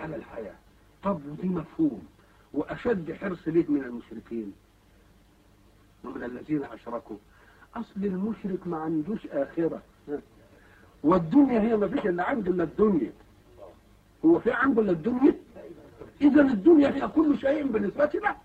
على الحياة طب ودي مفهوم وأشد حرص ليه من المشركين ومن الذين أشركوا أصل المشرك ما عندوش آخرة والدنيا هي ما فيش اللي عنده إلا الدنيا هو في عنده إلا الدنيا إذا الدنيا هي كل شيء بالنسبة له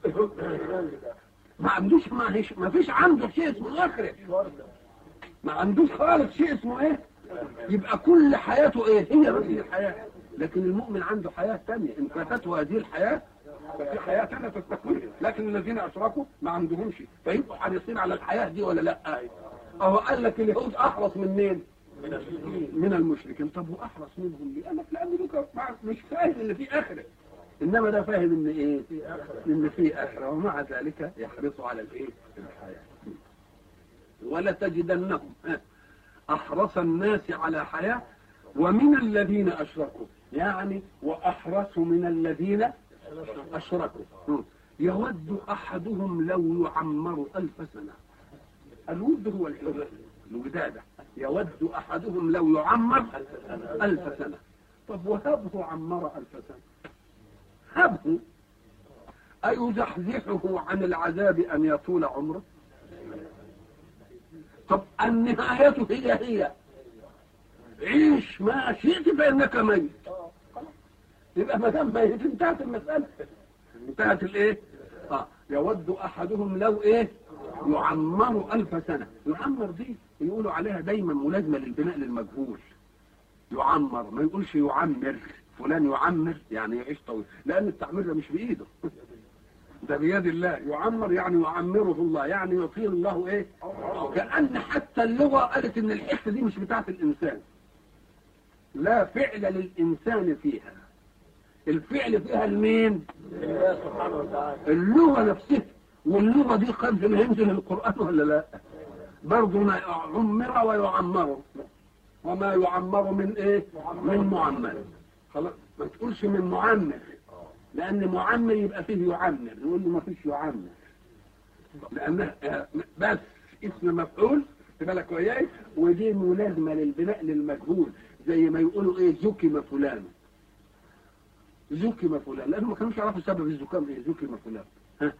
ما عندوش ما, هيش ما فيش عنده شيء اسمه آخرة ما عندوش خالص شيء اسمه إيه يبقى كل حياته إيه هي هذه الحياة لكن المؤمن عنده حياة ثانية إن فاتته هذه الحياة ففي حياة ثانية تستكمل لكن الذين أشركوا ما عندهمش فيبقوا حريصين على الحياة دي ولا لا أهو قال لك اليهود أحرص من مين من المشركين طب واحرص منهم ليه؟ قال لك لان دول مش فاهم ان في اخره انما ده فاهم ان ايه؟ ان في اخره ومع ذلك يحرص على الايه؟ الحياه ولا تجدنهم احرص الناس على حياه ومن الذين اشركوا يعني واحرص من الذين اشركوا يود احدهم لو يعمر الف سنه الود هو الحب الوداده يود أحدهم لو يعمر ألف سنة طب وهبه عمر ألف سنة هبه أيزحزحه عن العذاب أن يطول عمره طب النهاية هي هي عيش ما شئت فإنك ميت يبقى ما دام ميت انتهت المسألة انتهت الايه؟ اه يود احدهم لو ايه؟ يعمر ألف سنة يعمر دي يقولوا عليها دايما ملازمة للبناء للمجهول يعمر ما يقولش يعمر فلان يعمر يعني يعيش طويل لأن التعمير ده مش بإيده ده بيد الله يعمر يعني يعمره الله يعني يطيل الله ايه كأن حتى اللغة قالت ان الحتة دي مش بتاعت الإنسان لا فعل للإنسان فيها الفعل فيها المين اللغة نفسها واللغة دي قد ما ينزل القرآن ولا لا برضه عمر ويعمر وما يعمر من ايه من معمر خلاص ما تقولش من معمر لان معمر يبقى فيه يعمر نقول له ما فيش يعمر لان بس اسم مفعول خد بالك وياي ودي ملازمه للبناء للمجهول زي ما يقولوا ايه زكم فلان زكم فلان لانه ما كانوش يعرفوا سبب الزكام ايه زكم فلان ها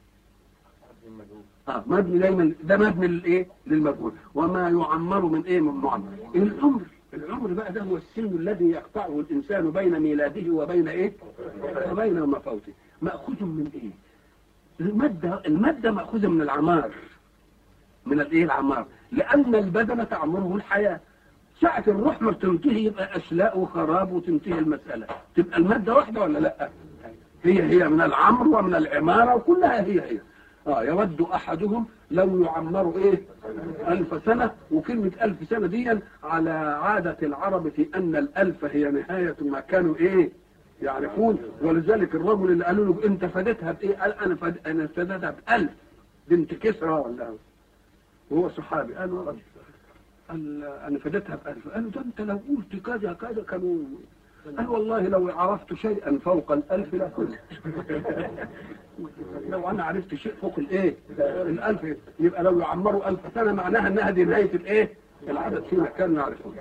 اه مبني دايما ده مبني للايه للمجهول وما يعمر من ايه من معمر العمر العمر بقى ده هو السن الذي يقطعه الانسان بين ميلاده وبين ايه وبين مفوته ماخوذ من ايه الماده الماده ماخوذه من العمار من الايه العمار لان البدن تعمره الحياه ساعة الروح ما تنتهي يبقى أشلاء وخراب وتنتهي المسألة تبقى المادة واحدة ولا لا هي هي من العمر ومن العمارة وكلها هي هي اه يود احدهم لو يعمر ايه الف سنة وكلمة الف سنة دي على عادة العرب في ان الالف هي نهاية ما كانوا ايه يعرفون ولذلك الرجل اللي قالوا له انت فدتها بايه قال انا فد... انا فدتها بألف بنت كسرى ولا وهو صحابي قال له قال انا فدتها بألف قال له ده انت لو قلت كذا كذا كانوا قال والله لو عرفت شيئا فوق الألف لكنت لو أنا عرفت شيء فوق الإيه الألف يبقى لو يعمروا ألف سنة معناها أنها دي نهاية الإيه العدد فيما كانوا يعرفون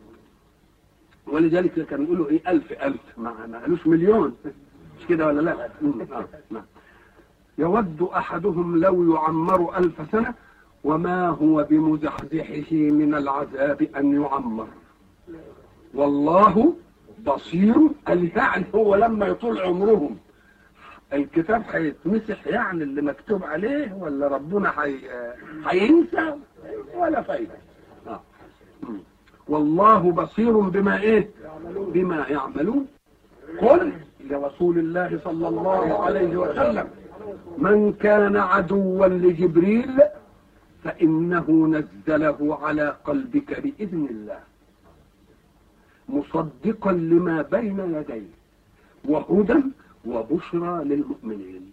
ولذلك كانوا يقولوا إيه ألف ألف ما قالوش مليون مش كده ولا لا آه. آه. يود أحدهم لو يعمر ألف سنة وما هو بمزحزحه من العذاب أن يعمر والله بصير قال يعني هو لما يطول عمرهم الكتاب هيتمسح يعني اللي مكتوب عليه ولا ربنا هينسى ولا فايدة آه. والله بصير بما ايه بما يعملون قل لرسول الله صلى الله عليه وسلم من كان عدوا لجبريل فإنه نزله على قلبك بإذن الله مصدقا لما بين يديه وهدى وبشرى للمؤمنين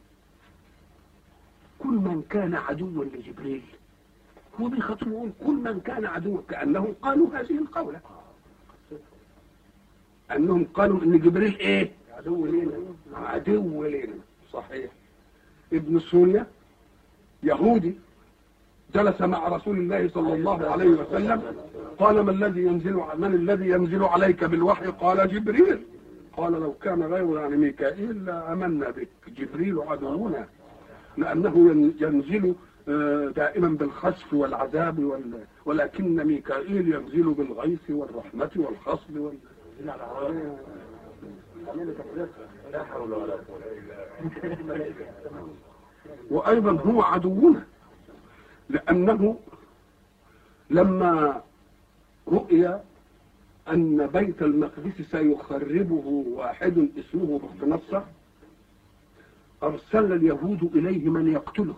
كل من كان عدوا لجبريل هو بيخاطب يقول كل من كان عدوا كانهم قالوا هذه القوله انهم قالوا ان جبريل ايه عدو لنا عدو لنا صحيح ابن سوريا يهودي جلس مع رسول الله صلى الله عليه وسلم قال ما الذي ينزل من الذي ينزل عليك بالوحي قال جبريل قال لو كان غيره يعني ميكائيل لامنا بك جبريل عدونا لانه ين- ينزل آه، دائما بالخسف والعذاب وال... ولكن ميكائيل ينزل بالغيث والرحمه والخصب وال... لا حول ولا قوة إلا بالله وايضا هو عدونا لانه لما رؤي ان بيت المقدس سيخربه واحد اسمه بخت نصر ارسل اليهود اليه من يقتله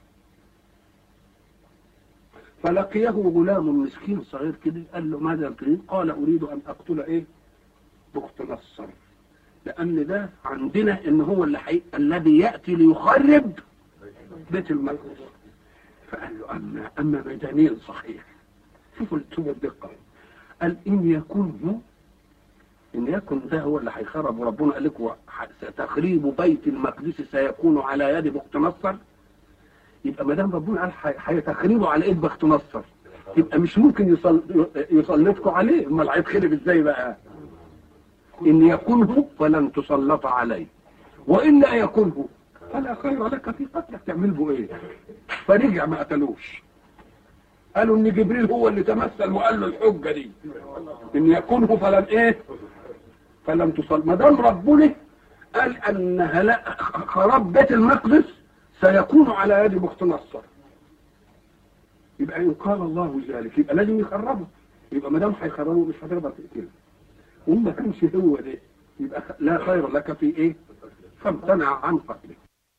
فلقيه غلام مسكين صغير كده قال له ماذا تريد قال اريد ان اقتل ايه بخت نصر لان ده عندنا ان هو اللي حي... الذي ياتي ليخرب بيت المقدس فقال له اما اما مدنيا صحيح شوفوا شوفوا الدقه قال ان يكن هو ان يكن ده هو اللي هيخرب وربنا قال لكم تخريب بيت المقدس سيكون على يد بخت نصر يبقى ما دام ربنا قال هي- هيتخربوا على ايد بخت نصر يبقى مش ممكن يصل يسلطكم عليه امال هيتخرب ازاي بقى؟ ان يكنه فلن تسلط عليه وان لا يكنه فلا خير لك في قتلك تعمل به ايه فرجع ما قتلوش قالوا ان جبريل هو اللي تمثل وقال له الحجه دي ان يكنه فلن ايه فلم تصل ما دام ربنا قال ان هلا خراب بيت المقدس سيكون على يد بخت نصر يبقى ان قال الله ذلك يبقى لازم يخربه يبقى ما دام هيخربه مش هتقدر تقتله وما كانش هو ده يبقى لا خير لك في ايه فامتنع عن قتله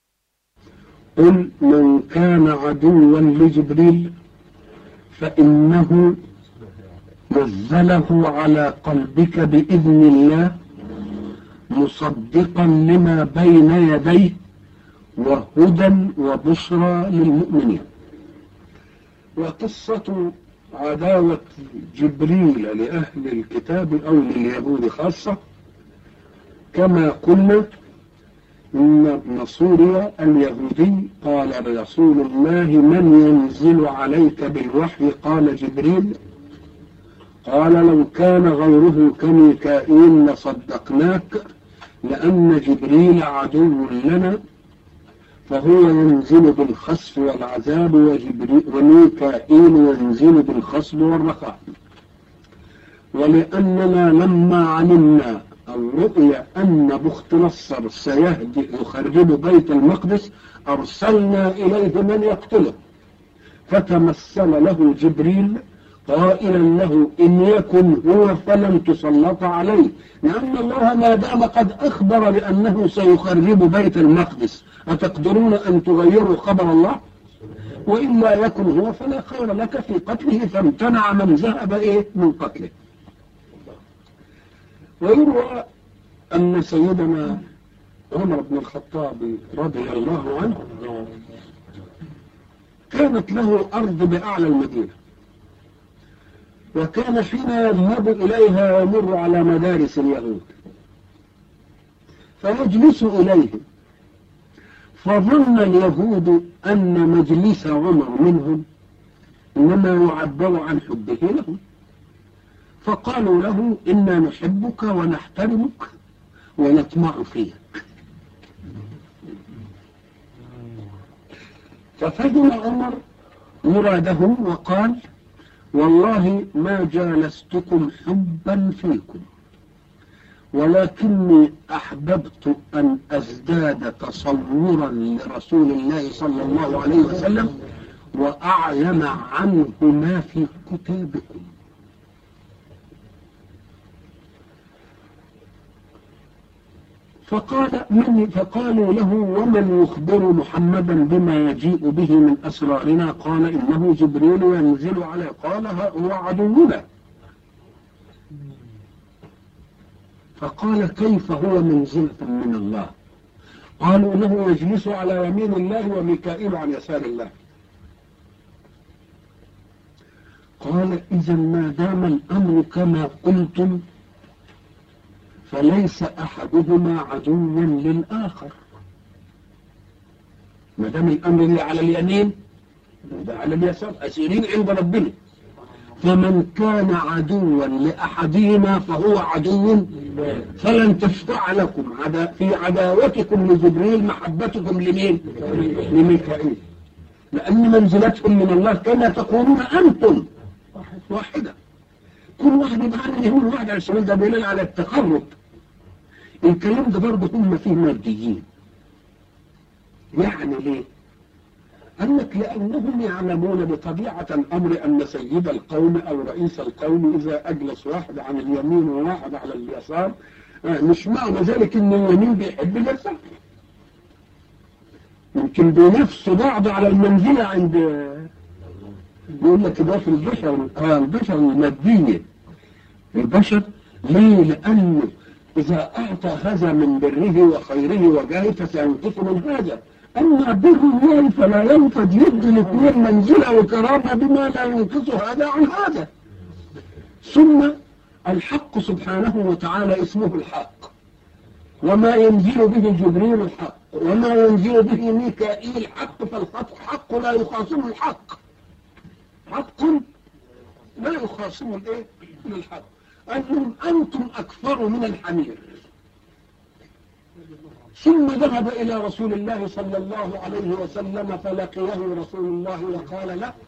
قل من كان عدوا لجبريل فإنه نزله على قلبك بإذن الله مصدقا لما بين يديه وهدى وبشرى للمؤمنين وقصة عداوة جبريل لأهل الكتاب أو لليهود خاصة كما قلنا إن ابن سوريا اليهودي قال لرسول الله من ينزل عليك بالوحي قال جبريل قال لو كان غيره كميكائيل لصدقناك لأن جبريل عدو لنا فهو ينزل بالخسف والعذاب وجبريل وميكائيل ينزل بالخصب والرخاء ولأننا لما علمنا الرؤيا أن بخت نصر سيهدي يخرب بيت المقدس أرسلنا إليه من يقتله فتمثل له جبريل قائلا له إن يكن هو فلن تسلط عليه لأن الله ما دام قد أخبر بأنه سيخرب بيت المقدس أتقدرون أن تغيروا خبر الله وإن لا يكن هو فلا خير لك في قتله فامتنع من ذهب إيه من قتله ويروى أن سيدنا عمر بن الخطاب رضي الله عنه كانت له أرض بأعلى المدينة وكان حين يذهب إليها يمر على مدارس اليهود فيجلس إليهم فظن اليهود أن مجلس عمر منهم إنما يعبر عن حبه لهم فقالوا له إنا نحبك ونحترمك ونطمع فيك ففهم عمر مرادهم وقال والله ما جالستكم حبا فيكم ولكني أحببت أن أزداد تصورا لرسول الله صلى الله عليه وسلم وأعلم عنه ما في كتابكم فقال من فقالوا له ومن يخبر محمدا بما يجيء به من أسرارنا قال إنه جبريل ينزل عليه قال هو عدونا فقال كيف هو منزلة من الله قالوا انه يجلس على يمين الله وميكائيل عن يسار الله قال اذا ما دام الامر كما قلتم فليس احدهما عدوا للاخر ما دام الامر اللي على اليمين ده على اليسار اسيرين عند ربنا فمن كان عدوا لأحدهما فهو عدو فلن تشفع لكم عدا في عداوتكم لجبريل محبتكم لمين لميكائيل لأن منزلتهم من الله كما تقولون أنتم واحدة كل واحد يبقى عن يهون واحد على الشمال ده دليل على التقرب الكلام ده برضه هم فيه ماديين يعني ليه؟ قال لك لأنهم يعلمون بطبيعة الأمر أن سيد القوم أو رئيس القوم إذا أجلس واحد عن اليمين وواحد على اليسار آه، مش معنى ذلك أن اليمين بيحب اليسار يمكن بينافسوا بعض على المنزلة عند بيقول لك ده في البشر آه البشر المادية البشر ليه؟ لأنه إذا أعطى هذا من بره وخيره وجاهه فسينقص من هذا أما بر الله فلا ينفد يد الاثنين منزلة وكرامة بما لا ينقص هذا عن هذا ثم الحق سبحانه وتعالى اسمه الحق وما ينزل به جبريل الحق وما ينزل به ميكائيل حق فالحق حق لا يخاصم الحق حق لا يخاصم الايه الحق أنهم أنتم أكثر من الحمير ثم ذهب إلى رسول الله صلى الله عليه وسلم فلقيه رسول الله وقال له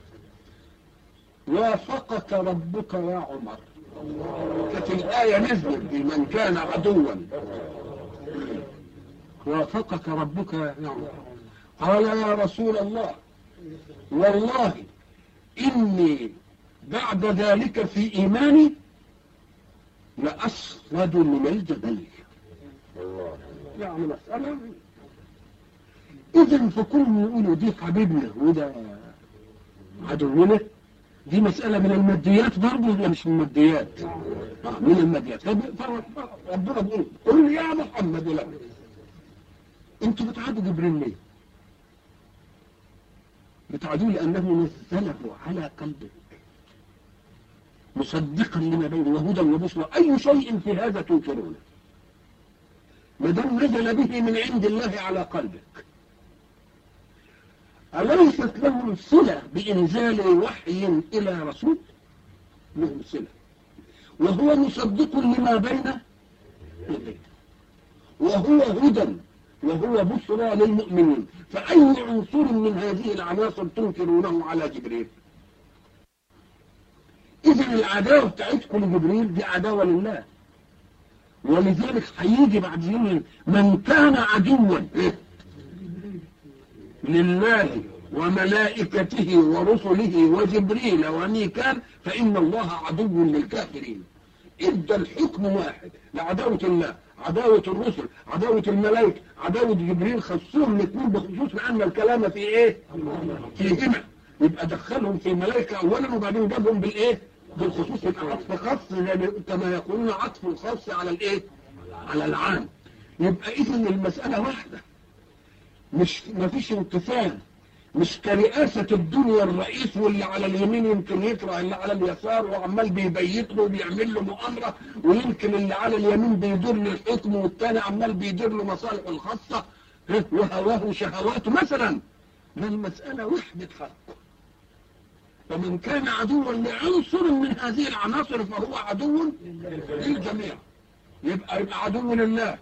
وافقك ربك يا عمر كانت الآية نزلت بمن كان عدوا وافقك ربك يا عمر قال يا رسول الله والله إني بعد ذلك في إيماني لأسود من الجبل الله يعني مسألة إذا فكل يقولوا دي حبيبنا وده عدونا دي مسألة من الماديات برضه ولا مش من الماديات؟ آه من الماديات طب فر- ربنا بيقول قل يا محمد لا انتوا بتعادوا جبريل ليه؟ بتعادوه لأنه نزله على قلبك مصدقا لما بينه وهدى وبشرى أي شيء في هذا تنكرونه ما دام نزل به من عند الله على قلبك أليست له صلة بإنزال وحي إلى رسول له صلة وهو مصدق لما بين يديه وهو هدى وهو بشرى للمؤمنين فأي عنصر من هذه العناصر تنكرونه على جبريل إذا العداوة بتاعتكم لجبريل دي عداوة لله ولذلك هيجي بعد يوم من كان عدوا لله وملائكته ورسله وجبريل وميكال فإن الله عدو للكافرين ادى الحكم واحد لعداوة الله عداوة الرسل عداوة الملائكة عداوة جبريل خصهم الاثنين بخصوص لأن الكلام في ايه فيهما يبقى دخلهم في الملائكة أولا وبعدين جابهم بالإيه بالخصوص يبقى عطف خاص يعني كما يقولون عطف الخاص على الإيه على العام يبقى إذا المسألة واحدة مش ما فيش انقسام مش كرئاسة الدنيا الرئيس واللي على اليمين يمكن يكره اللي على اليسار وعمال بيبيت له وبيعمل له مؤامرة ويمكن اللي على اليمين بيدور للحكم والتاني عمال بيدير له مصالحه الخاصة ها، وهواه وشهواته مثلا ما المسألة وحدة حق فمن كان عدوا لعنصر من هذه العناصر فهو عدو للجميع يبقى يبقى عدو لله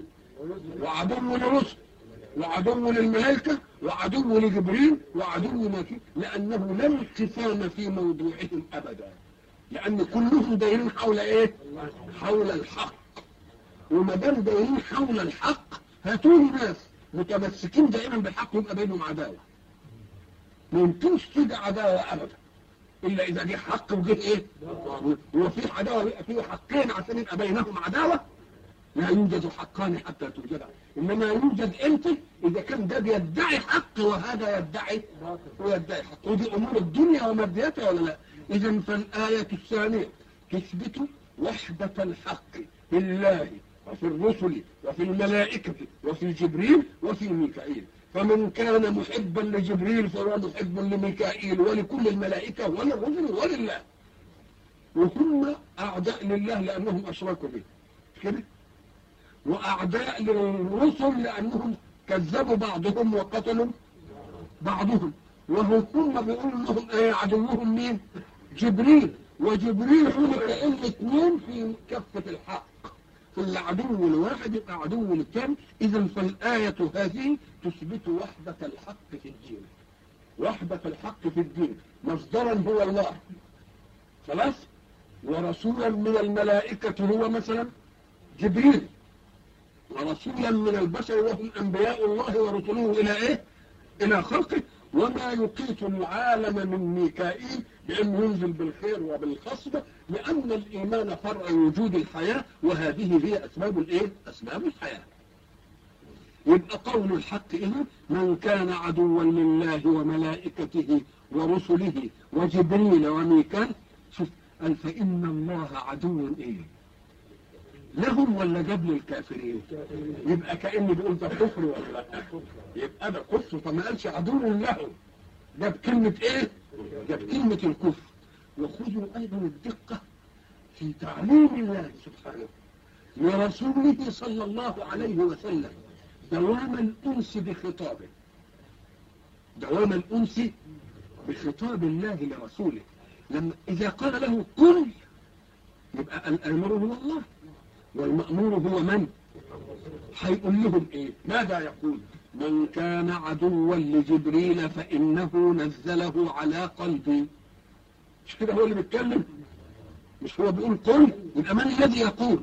وعدو للرسل وعدو للملائكة وعدو لجبريل وعدو ماكي لأنه لا انقسام في موضوعهم أبدا لأن كلهم دايرين حول إيه؟ حول الحق وما دام دايرين حول الحق هاتوا لي ناس متمسكين دائما بالحق يبقى بينهم عداوة ما يمكنش تيجي عداوة أبدا إلا إذا جه حق وجه إيه؟ وفي عداوة يبقى في حقين عشان يبقى بينهم عداوة لا يوجد حقان حتى توجد إنما يوجد أنت إذا كان ده بيدعي حق وهذا يدعي ويدعي حق ودي أمور الدنيا ومادياتها ولا لا إذا فالآية الثانية تثبت وحدة الحق في الله وفي الرسل وفي الملائكة وفي جبريل وفي ميكائيل فمن كان محبا لجبريل فهو محب لميكائيل ولكل الملائكة وللرسل ولله وهم أعداء لله لأنهم أشركوا به كده وأعداء للرسل لأنهم كذبوا بعضهم وقتلوا بعضهم وهم هم بيقولوا انهم ايه عدوهم مين جبريل وجبريل هنا كأن اثنين في كفة الحق كل عدو الواحد يبقى عدو للثاني إذا فالآية هذه تثبت وحدة الحق في الدين وحدة الحق في الدين مصدرا هو الله خلاص ورسولا من الملائكة هو مثلا جبريل ورسولا من البشر وهم أنبياء الله ورسله إلى إيه إلى خلقه وما يقيت العالم من ميكائيل بأن ينزل بالخير وبالخصب لأن الإيمان فرع وجود الحياة وهذه هي أسباب الإيه؟ أسباب الحياة يبقى قول الحق إيه؟ من كان عدوا لله وملائكته ورسله وجبريل وميكال شوف قال فإن الله عدو إيه لهم ولا جاب للكافرين يبقى كأني بيقول ده كفر ولا لا يبقى ده كفر فما قالش عدو لهم جاب كلمة ايه جاب كلمة الكفر وخذوا ايضا الدقة في تعليم الله سبحانه لرسوله صلى الله عليه وسلم دوام الأنس بخطابه دوام الأنس بخطاب الله لرسوله لما إذا قال له كن يبقى الأمر هو الله والمأمور هو من هيقول لهم ايه ماذا يقول من كان عدوا لجبريل فإنه نزله على قلبي مش كده هو اللي بيتكلم مش هو بيقول قل يبقى من الذي يقول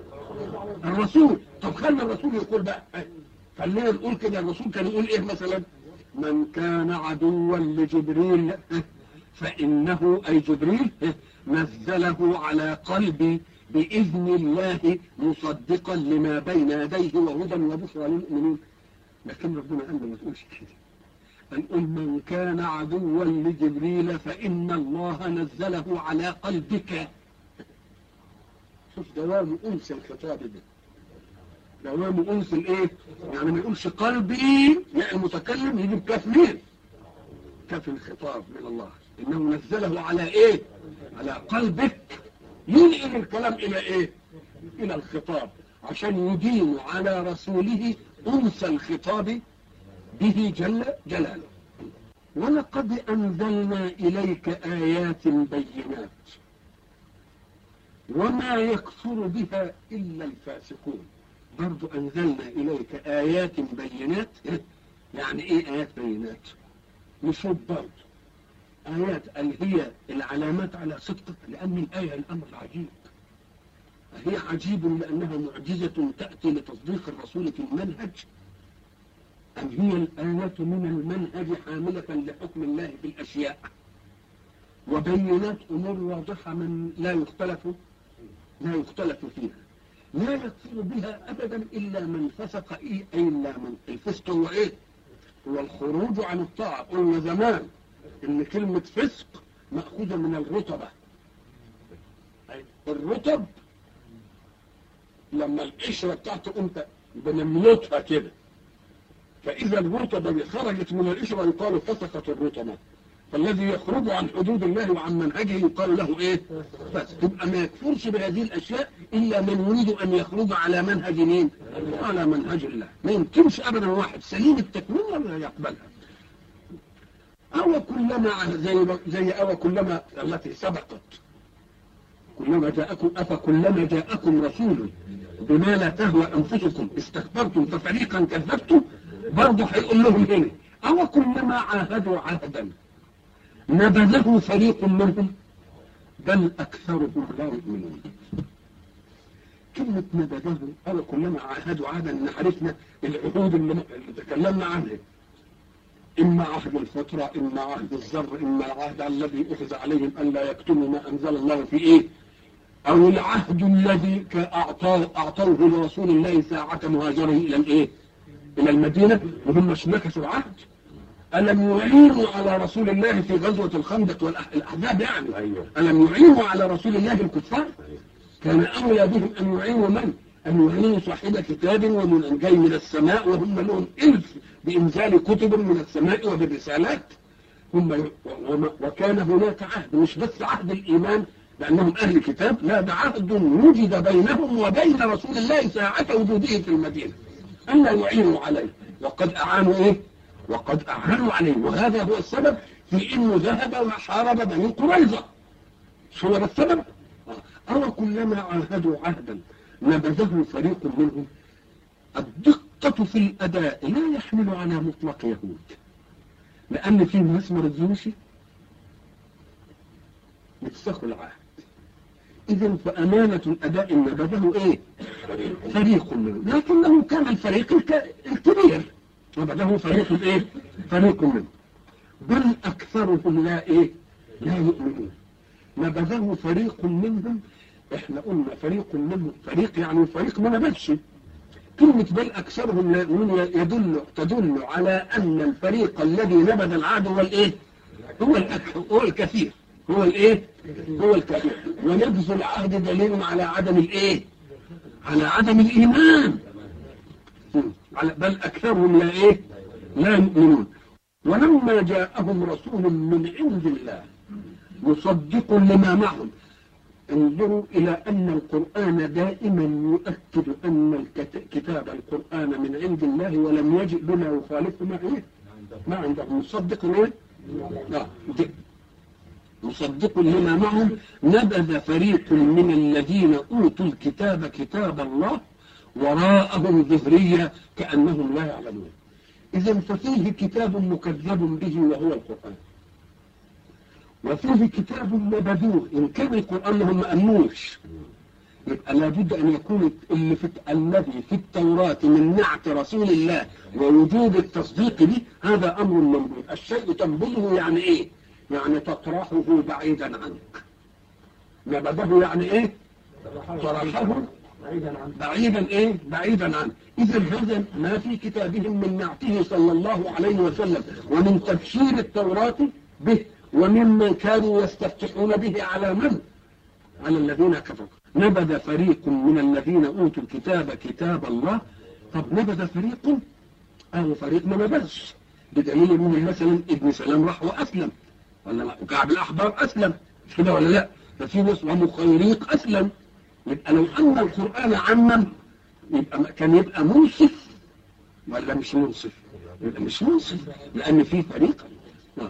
الرسول طب خلنا الرسول يقول بقى خلينا نقول كده الرسول كان يقول ايه مثلا من كان عدوا لجبريل فإنه أي جبريل نزله على قلبي بإذن الله مصدقا لما بين يديه وهدى وبشرى للمؤمنين لكن ربنا قال ما تقولش كده نقول من كان عدوا لجبريل فإن الله نزله على قلبك شوف دوام أنس الخطاب ده دوام أنس الإيه؟ يعني ما يقولش قلبي يعني المتكلم يجيب كاف مين؟ كاف الخطاب من الله إنه نزله على إيه؟ على قلبك ينقل الكلام إلى إيه؟ إلى الخطاب عشان يدين على رسوله أنس الخطاب به جل جلاله ولقد أنزلنا إليك آيات بينات وما يكفر بها إلا الفاسقون برضو أنزلنا إليك آيات بينات يعني إيه آيات بينات نشوف برضو آيات اللي هي العلامات على صدقك لأن الآية الأمر عجيب هي عجيب لأنها معجزة تأتي لتصديق الرسول في المنهج أم هي الآيات من المنهج حاملة لحكم الله في الأشياء وبينات أمور واضحة من لا يختلف لا يختلف فيها لا يكفر بها أبدا إلا من فسق إيه إلا من الفسق هو إيه هو الخروج عن الطاعة قلنا زمان إن كلمة فسق مأخوذة من الرطبة الرطب لما القشرة بتاعته أنت بنملتها كده فإذا الرطبة خرجت من القشرة يقال فسقت الرطبة فالذي يخرج عن حدود الله وعن منهجه يقال له ايه بس تبقى ما يكفرش بهذه الاشياء الا من يريد ان يخرج على منهج مين على منهج الله ما يمكنش ابدا واحد سليم التكوين ولا يقبلها او كلما زي زي او كلما التي سبقت كلما جاءكم افكلما جاءكم رسول بما لا تهوى انفسكم استكبرتم ففريقا كذبتم برضه هيقول لهم هنا او كلما عاهدوا عهدا نبذه فريق منهم بل أكثرهم لا يؤمنون كلمة نبذه أو كلما عاهدوا عهدا إن عرفنا العهود اللي تكلمنا عنها إما عهد الفترة إما عهد الزر إما العهد الذي أخذ عليهم أن لا يكتموا ما أنزل الله في إيه أو العهد الذي أعطاه أعطوه لرسول الله ساعة مهاجره إلى الإيه إلى المدينة وهم مش نكثوا العهد ألم يعينوا على رسول الله في غزوة الخندق والأحزاب يعني أيوة. ألم يعينوا على رسول الله الكفار كان أولى بهم أن يعينوا من أن يعينوا صاحب كتاب ومن جاي من السماء وهم لهم إلف بإنزال كتب من السماء وبالرسالات هم ي... وما... وكان هناك عهد مش بس عهد الإيمان لأنهم أهل كتاب لا ده عهد وجد بينهم وبين رسول الله ساعة وجوده في المدينة أن لا يعينوا عليه وقد أعانوا إيه وقد أعانوا عليه وهذا هو السبب في انه ذهب وحارب بني قريظة مش هو ده السبب أو كلما عاهدوا عهدا نبذه فريق منهم الدقة في الأداء لا يحمل على مطلق يهود لأن في مسمر الزوشي يفسخ العهد إذا فأمانة الأداء نبذه إيه؟ فريق منهم لكنه كان الفريق الك- الكبير نبذه فريق إيه؟ فريق منهم بل أكثرهم لا إيه؟ لا يؤمنون نبذه فريق منهم احنا قلنا فريق منهم فريق يعني فريق ما نبذش كلمة بل أكثرهم لا يؤمنون يدل تدل على أن الفريق الذي نبذ العهد هو الإيه؟ هو الأكثر هو الكثير هو الإيه؟ هو الكثير ونبذ العهد دليل على عدم الإيه؟ على عدم الإيمان على بل أكثرهم لا إيه؟ لا يؤمنون ولما جاءهم رسول من عند الله مصدق لما معهم انظروا إلى أن القرآن دائما يؤكد أن الكت- كتاب القرآن من عند الله ولم يجئ بما يخالفه ما إيه؟ ما عندهم مصدق ليه؟ لا دي. مصدق لما معهم نبذ فريق من الذين أوتوا الكتاب كتاب الله وراءهم ظهرية كأنهم لا يعلمون إذا ففيه كتاب مكذب به وهو القرآن وفيه كتاب نبذوه إن كان القرآن لهم ما أمنوش يبقى لابد أن يكون اللي في الذي في التوراة من نعت رسول الله ووجوب التصديق به هذا أمر منبوذ الشيء تنبذه يعني إيه؟ يعني تطرحه بعيدا عنك نبذه يعني إيه؟ طرحه بعيدا ايه بعيدا عنه اذا هذا ما في كتابهم من نعته صلى الله عليه وسلم ومن تبشير التوراة به وممن كانوا يستفتحون به على من على الذين كفروا نبذ فريق من الذين اوتوا الكتاب كتاب الله طب نبذ فريق قالوا فريق ما نبذش بدليل ان مثلا ابن سلام راح واسلم ولا لا وكعب الاحبار اسلم مش كده ولا لا ففي ناس ومخيريق اسلم يبقى لو أن القرآن عمم يبقى كان يبقى منصف ولا مش منصف يبقى مش منصف لأن في فريق نعم.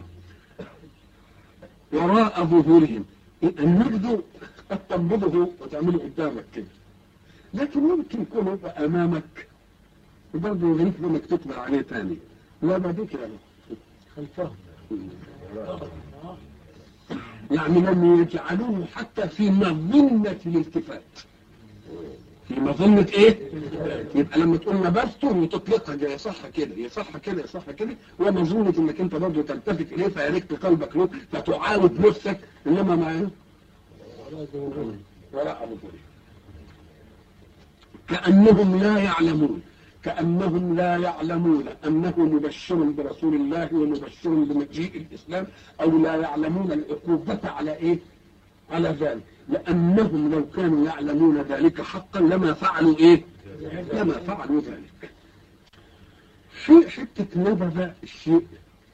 وراء ظهورهم النبذ قد تنبذه وتعمله قدامك كده لكن ممكن يكون يبقى أمامك وبرضه يغريك انك تكبر عليه تاني لا ما دي كده خلفه يعني لم يجعلوه حتى في مظنة الالتفات في مظنة ايه يبقى لما تقول نبذته وتطلقها يا صح كده يا صح كده يا صح كده ومظنة انك انت برضه تلتفت اليه فيركت قلبك له فتعاود نفسك انما ما ايه ولا ابو كأنهم لا يعلمون كأنهم لا يعلمون أنه مبشر برسول الله ومبشر بمجيء الإسلام أو لا يعلمون العقوبة على إيه على ذلك لأنهم لو كانوا يعلمون ذلك حقا لما فعلوا إيه لما فعلوا ذلك شيء حتة نبذ الشيء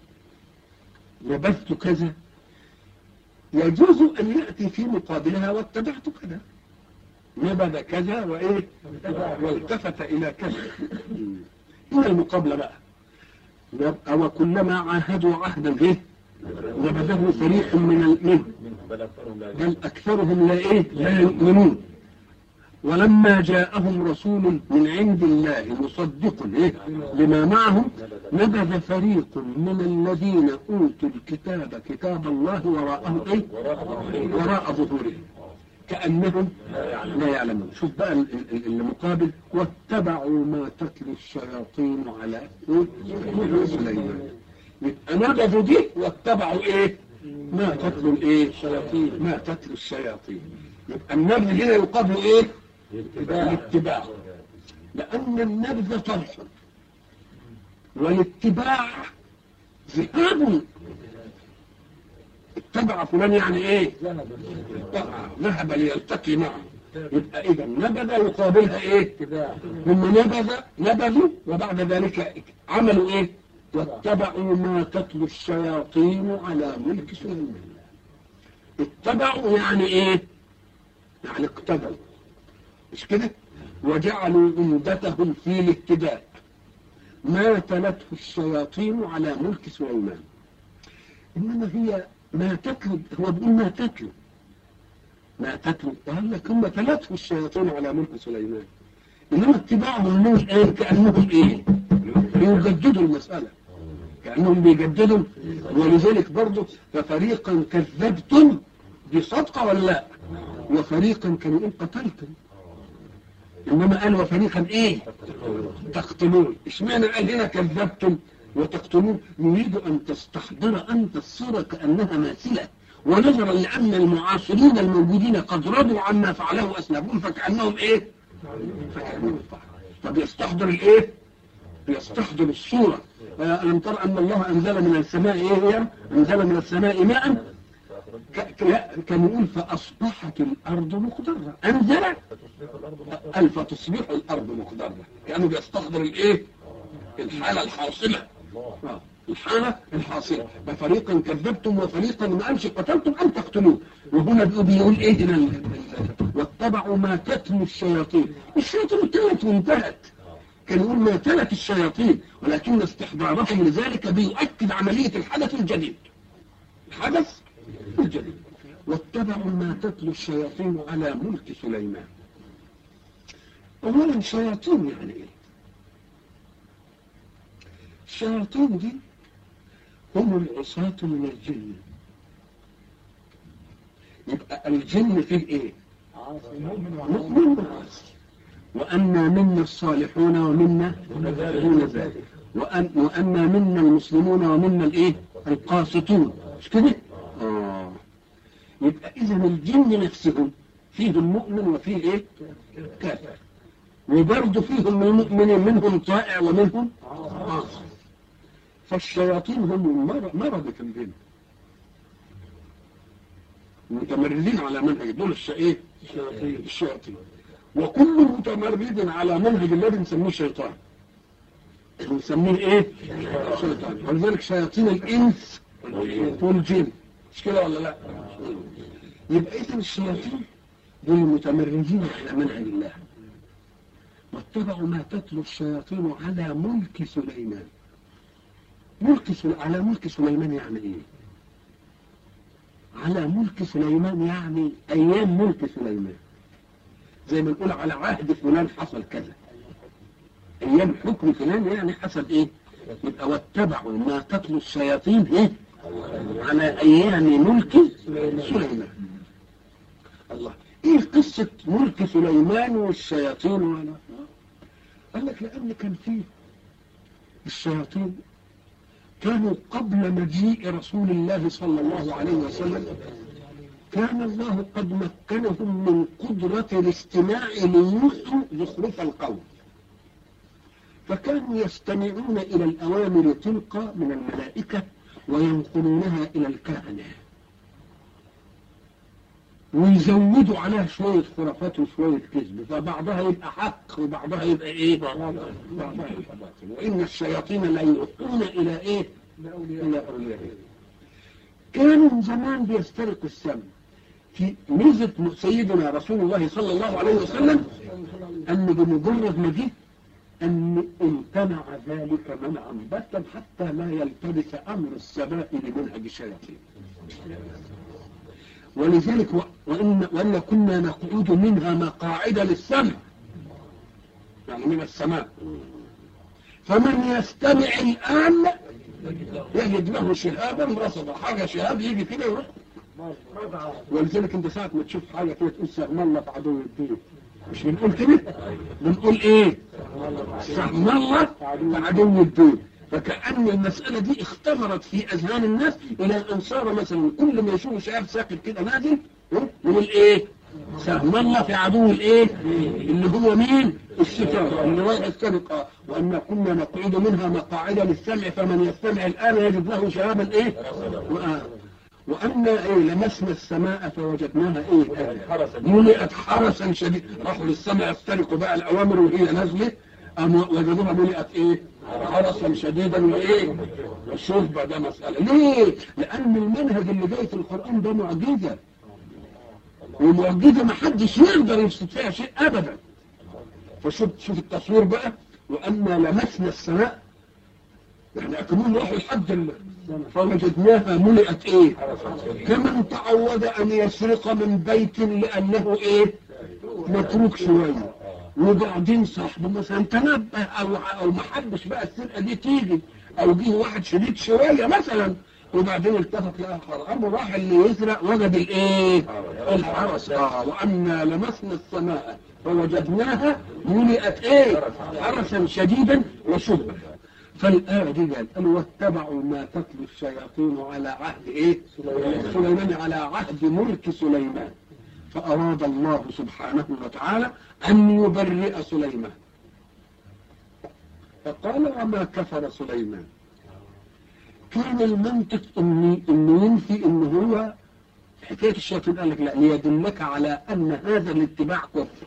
نبذت كذا يجوز أن يأتي في مقابلها واتبعت كذا نبذ كذا وإيه والتفت إلى كذا إلى المقابلة بقى يبقى وكلما عاهدوا عهدا إيه نبذه فريق من منهم بل أكثرهم لا إيه لا يؤمنون ولما جاءهم رسول من عند الله مصدق إيه لما معهم نبذ فريق من الذين أوتوا الكتاب كتاب الله وراءه إيه وراء ظهورهم كأنهم لا يعلمون شوف بقى ال- ال- المقابل واتبعوا ما تتلو الشياطين على ملك سليمان يبقى نبذوا دي واتبعوا ايه ما تتلو الايه الشياطين ما تتلو الشياطين يبقى النبذ هنا يقابل ايه الاتباع لأن النبذ طرح والاتباع ذهاب اتبع فلان يعني ايه ذهب ليلتقي معه يبقى اذا نبذ يقابلها ايه هم نبذ نبذوا وبعد ذلك عملوا ايه واتبعوا ما تتلو الشياطين على ملك سليمان اتبعوا يعني ايه يعني اقتدوا مش كده وجعلوا عمدتهم في الاتباع ما تلته الشياطين على ملك سليمان انما هي ما تتلو هو بيقول ما تتلو ما تتلو قال لك هم تلته الشياطين على ملك سليمان انما اتباعهم له الان كانهم ايه بيجددوا المساله كانهم بيجددوا ولذلك برضه ففريقا كذبتم دي صدقه ولا لا وفريقا كانوا يقول قتلتم انما قال وفريقا ايه تقتلون اشمعنى قال هنا كذبتم وتقتلون يريد ان تستحضر انت الصوره كانها ماثله ونظرا لان المعاصرين الموجودين قد رضوا عما فعله اسلافهم فكانهم ايه فكانهم فعل طب يستحضر الايه يستحضر الصوره الم تر ان الله انزل من السماء ايه هي انزل من السماء ماء كان يقول فاصبحت الارض مخضره انزل قال فتصبح الارض مخضره كانه بيستحضر الايه الحاله الحاصله آه. الحالة الحاصلة ففريقا كذبتم وفريقا ما قالش قتلتم أم تقتلون وهنا بيقول إيه هنا واتبعوا ما تتلو الشياطين الشياطين تلت وانتهت كان يقول ما تلت الشياطين ولكن استحضارهم لذلك بيؤكد عملية الحدث الجديد الحدث الجديد واتبعوا ما تتلو الشياطين على ملك سليمان أولا شياطين يعني إيه الشياطين دي هم العصاة من الجن يبقى الجن فيه ايه مؤمن وعاصي وأنا منا الصالحون ومنا دون ذلك وأن وأنا منا المسلمون ومنا الايه القاسطون مش كده آه. يبقى إذا الجن نفسهم فيهم مؤمن وفيه ايه كافر وبرضه فيهم المؤمنين منهم طائع ومنهم عاصي فالشياطين هم مرض في الجن متمردين على منهج دول ايه الشياطين الشياطين وكل متمرد على منهج الذي نسميه شيطان نسميه ايه شيطان ولذلك شياطين الانس والجن مش كده ولا لا يبقى اذا الشياطين دول متمردين على منهج الله واتبعوا ما تتلو الشياطين على ملك سليمان ملك سل... على ملك سليمان يعني ايه على ملك سليمان يعني ايام ملك سليمان زي ما نقول على عهد فلان حصل كذا ايام حكم فلان يعني حصل ايه يبقى واتبعوا ما تتلو الشياطين ايه على ايام ملك سليمان الله ايه قصة ملك سليمان والشياطين ولا قال لك لان كان فيه الشياطين كانوا قبل مجيء رسول الله صلى الله عليه وسلم كان الله قد مكنهم من قدرة الاستماع ليوحوا زخرف القول فكانوا يستمعون إلى الأوامر تلقى من الملائكة وينقلونها إلى الكهنة ويزودوا عليها شوية خرافات وشوية كذب فبعضها يبقى حق وبعضها يبقى ايه بعضها يبقى باطل وإن الشياطين لا يوحون إلى ايه إلى أوليائهم كانوا زمان بيسترقوا السمع في ميزة سيدنا رسول الله صلى الله عليه وسلم أن بمجرد ما جه أن امتنع ذلك منعا باتا حتى لا يلتبس أمر السماء لمنهج الشياطين ولذلك وإن, وإن كنا نقعد منها مقاعد للسمع يعني من السماء فمن يستمع الآن يجد له شهابا رصدا حاجة شهاب يجي كده يروح ولذلك انت ساعة ما تشوف حاجة كده تقول سهم الله في عدو الدين مش بنقول كده بنقول ايه سهم الله في عدو الدين فكأن المسألة دي اختبرت في أذهان الناس إلى أن صار مثلا كل ما يشوف شهاب ساكت كده نازل يقول إيه سهم الله في عدو الإيه اللي هو مين الشيطان اللي رايح السرقة وأن كنا نقعد منها مقاعد للسمع فمن يستمع الآن يجد له شهابا إيه وآه. وأن إيه لمسنا السماء فوجدناها إيه ملئت حرسا شديد راحوا للسماء يسترقوا بقى الأوامر وهي نازلة وجدوها ملئت إيه حرسا شديدا وايه الشرب ده مسألة ليه لان المنهج اللي جاي في القرآن ده معجزة ومعجزة ما حدش يقدر يفسد فيها شيء ابدا فشوف شوف التصوير بقى واما لمسنا السماء يعني اكنهم راحوا لحد فوجدناها ملئت ايه كمن تعود ان يسرق من بيت لانه ايه متروك شويه وبعدين صاحبه مثلا تنبه او او ما حبش بقى السرقه دي تيجي او جه واحد شديد شويه مثلا وبعدين التفت لاخر قام راح اللي يسرق وجد الايه الحرس اه وانا لمسنا السماء فوجدناها ملئت ايه حرسا شديدا وشبا فالآية دي قال قالوا واتبعوا ما تتلو الشياطين على عهد ايه سليمان على عهد ملك سليمان فأراد الله سبحانه وتعالى أن يبرئ سليمان فقال وما كفر سليمان كان المنطق إن إنه ينفي إن هو حكاية الشياطين قال لك لا ليدلك على أن هذا الاتباع كفر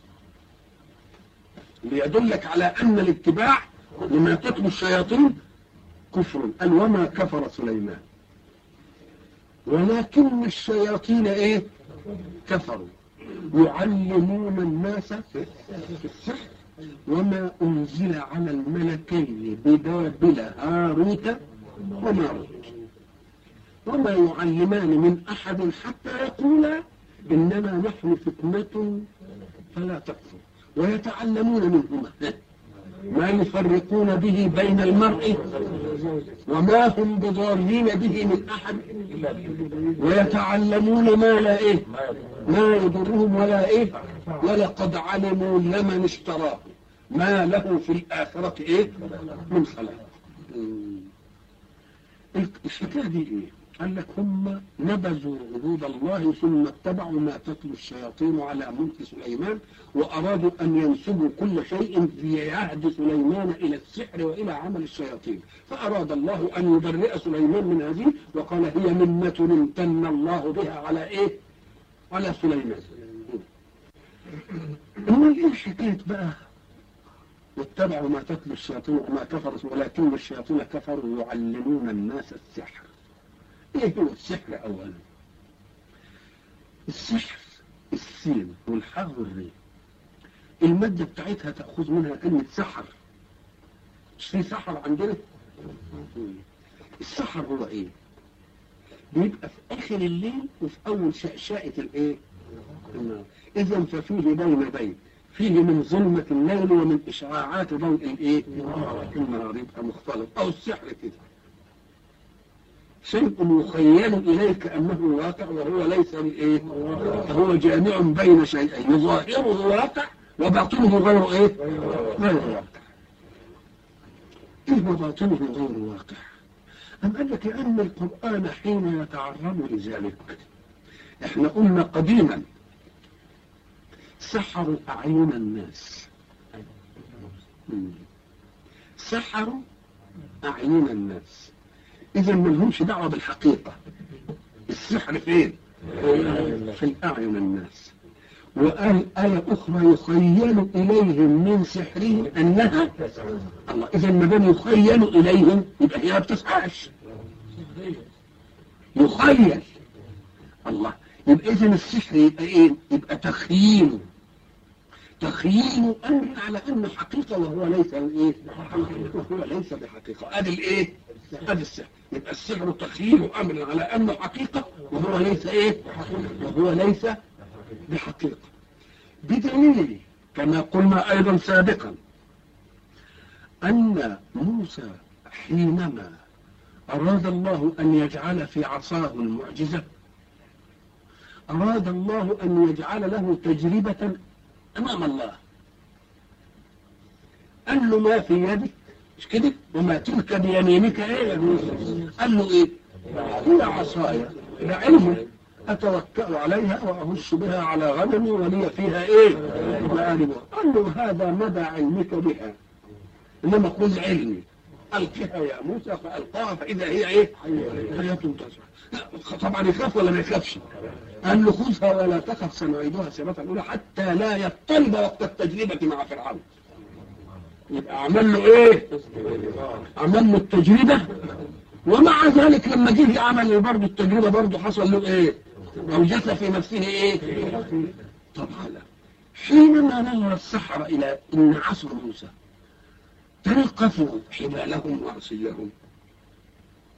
ليدلك على أن الاتباع لما تتلو الشياطين كفر قال وما كفر سليمان ولكن الشياطين ايه كفروا يعلمون الناس السحر وما أنزل على الملكين ببابل هاروت وماروت وما يعلمان من أحد حتى يقولا إنما نحن فتنة فلا تكفر ويتعلمون منهما ما يفرقون به بين المرء وما هم بضارين به من أحد ويتعلمون ما لا إيه ما يضرهم ولا إيه ولقد علموا لمن اشتراه ما له في الآخرة إيه من خلاق الحكاية دي إيه قال لك هم نبذوا حدود الله ثم اتبعوا ما تتلو الشياطين على ملك سليمان وأرادوا أن ينسبوا كل شيء في عهد سليمان إلى السحر وإلى عمل الشياطين فأراد الله أن يبرئ سليمان من هذه وقال هي منة امتن الله بها على إيه على سليمان أمال إيه الحكاية بقى واتبعوا ما تتلو الشياطين وما كفر ولكن الشياطين كفروا يعلمون الناس السحر ايه هو السحر اولا السحر السين والحاء والري المادة بتاعتها تأخذ منها كلمة سحر مش في سحر عندنا السحر هو ايه بيبقى في اخر الليل وفي اول شأشاءة الايه النار اذا ففيه بين بين فيه من ظلمة الليل ومن اشعاعات ضوء الايه النهار يبقى مختلط او السحر كده شيء يخيل إليك أنه واقع وهو ليس بإيه فهو جامع بين شيئين ظاهره واقع وباطنه غير إيه غير واقع إيه وباطنه غير واقع أم قال لك لأن القرآن حين يتعرض لذلك إحنا قلنا قديما سحروا أعين الناس سحروا أعين الناس إذا ما لهمش دعوة بالحقيقة السحر فين؟ في الأعين الناس وقال آية أخرى يخيل إليهم من سحرهم أنها الله إذا ما دام يخيل إليهم يبقى هي ما بتسعاش يخيل الله يبقى إذا السحر يبقى إيه؟ يبقى تخييل تخييل أمر على أنه حقيقة وهو ليس إيه؟ وهو ليس بحقيقة أدي الإيه؟ أدي السحر يبقى السحر تخييل أمر على أنه حقيقة وهو ليس إيه؟ وهو ليس بحقيقة بدليل كما قلنا أيضا سابقا أن موسى حينما أراد الله أن يجعل في عصاه المعجزة أراد الله أن يجعل له تجربة أمام الله قال له ما في يدك مش كده وما تلك بيمينك ايه يا موسى قال له ايه هي عصايا ده علم اتوكا عليها واهش بها على غنمي ولي فيها ايه مآرب قال له هذا مدى علمك بها انما خذ علمي القها يا موسى فالقاها فاذا هي ايه حياه تسعى طبعا يخاف ولا ما يخافش قال له خذها ولا تخف سنعيدها سيرة الأولى حتى لا يطلب وقت التجربة مع فرعون يبقى عمل له ايه عمل له التجربة ومع ذلك لما جه عمل برضه التجربة برضه حصل له ايه اوجس في نفسه ايه طبعا لا حينما نظر السحرة الى ان عصر موسى تلقفوا حبالهم وعصيهم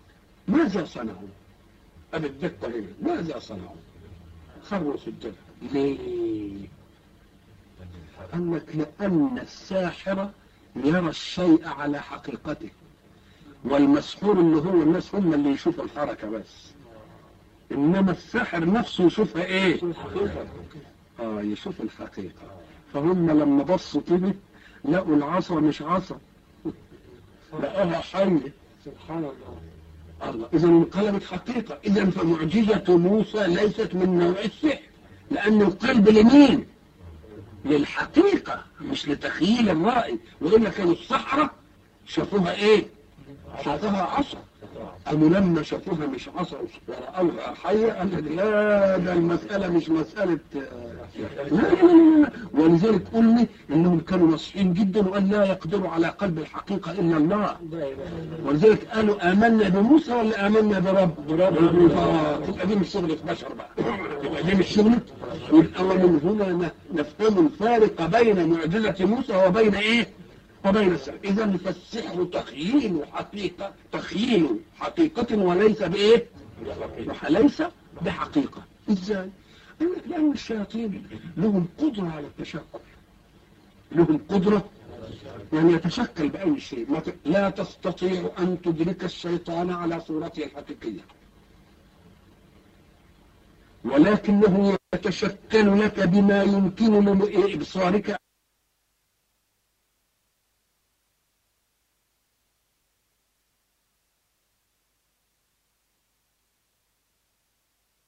ماذا صنعوا أنا الدكة هنا ماذا صنعوا خروا سجدا ليه قال لك لأن الساحر يرى الشيء على حقيقته والمسحور اللي هو الناس هم اللي يشوفوا الحركة بس إنما الساحر نفسه يشوفها إيه آه يشوف الحقيقة فهم لما بصوا كده لقوا العصا مش عصا لقوها حية سبحان الله الله إذا انقلبت حقيقة إذا فمعجزة موسى ليست من نوع السحر لأن القلب لمين للحقيقة مش لتخيل الرائي وإلا كانوا السحرة شافوها إيه شافوها عصا قاموا لما شافوها مش عصا ورأوها حية قال لك لا ده المسألة مش مسألة آه، لا لا لا لا ولذلك قلنا إنهم كانوا ناصحين جدا وأن لا يقدروا على قلب الحقيقة إلا الله ولذلك قالوا آمنا بموسى ولا آمنا برب برب آه تبقى دي مش شغلة بشر بقى تبقى دي مش شغلة يبقى ومن هنا ن- نفهم الفارق بين معجزة موسى وبين إيه وبين السحر إذا فالسحر تخييل حقيقة تخييل حقيقة وليس بإيه ليس بحقيقة إزاي قال لك لأن الشياطين لهم قدرة على التشكل لهم قدرة يعني يتشكل بأي شيء ما ت- لا تستطيع أن تدرك الشيطان على صورته الحقيقية ولكنه يتشكل لك بما يمكن لإبصارك